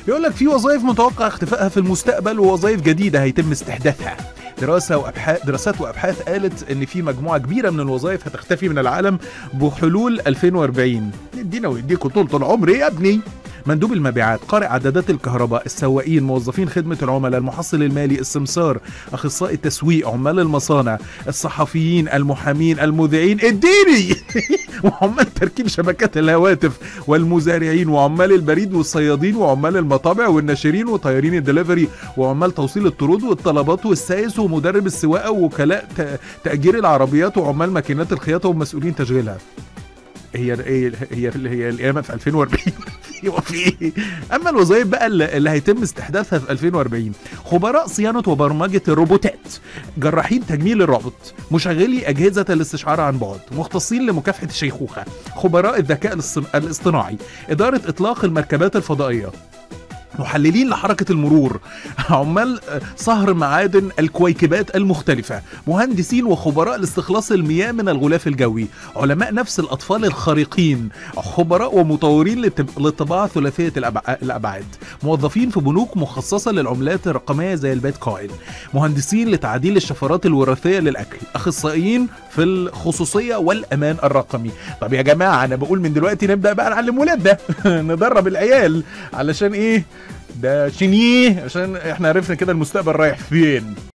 يقول لك في وظائف متوقع اختفائها في المستقبل ووظائف جديده هيتم استحداثها دراسة وأبحاث دراسات وأبحاث قالت إن في مجموعة كبيرة من الوظائف هتختفي من العالم بحلول 2040 ادينا ويديكوا طول العمر يا ابني مندوب المبيعات قارئ عدادات الكهرباء السواقين موظفين خدمة العملاء المحصل المالي السمسار أخصائي التسويق عمال المصانع الصحفيين المحامين المذيعين اديني وعمال تركيب شبكات الهواتف والمزارعين وعمال البريد والصيادين وعمال المطابع والناشرين وطيارين الدليفري وعمال توصيل الطرود والطلبات والسايس ومدرب السواقة ووكلاء ت- تأجير العربيات وعمال ماكينات الخياطة ومسؤولين تشغيلها هي هي هي هي القيامه في 2040 هو في ايه؟ اما الوظائف بقى اللي اللي هيتم استحداثها في 2040 خبراء صيانه وبرمجه الروبوتات جراحين تجميل الرابط مشغلي اجهزه الاستشعار عن بعد مختصين لمكافحه الشيخوخه خبراء الذكاء الاصطن- الاصطناعي اداره اطلاق المركبات الفضائيه محللين لحركة المرور عمال آه، صهر معادن الكويكبات المختلفة مهندسين وخبراء لاستخلاص المياه من الغلاف الجوي علماء نفس الأطفال الخارقين خبراء ومطورين للتب- للطباعة ثلاثية الأبع- الأبعاد موظفين في بنوك مخصصة للعملات الرقمية زي البيتكوين مهندسين لتعديل الشفرات الوراثية للأكل أخصائيين في الخصوصية والأمان الرقمي طب يا جماعة أنا بقول من دلوقتي نبدأ بقى نعلم ولادنا ندرب العيال علشان إيه ده شنيه عشان احنا عرفنا كده المستقبل رايح فين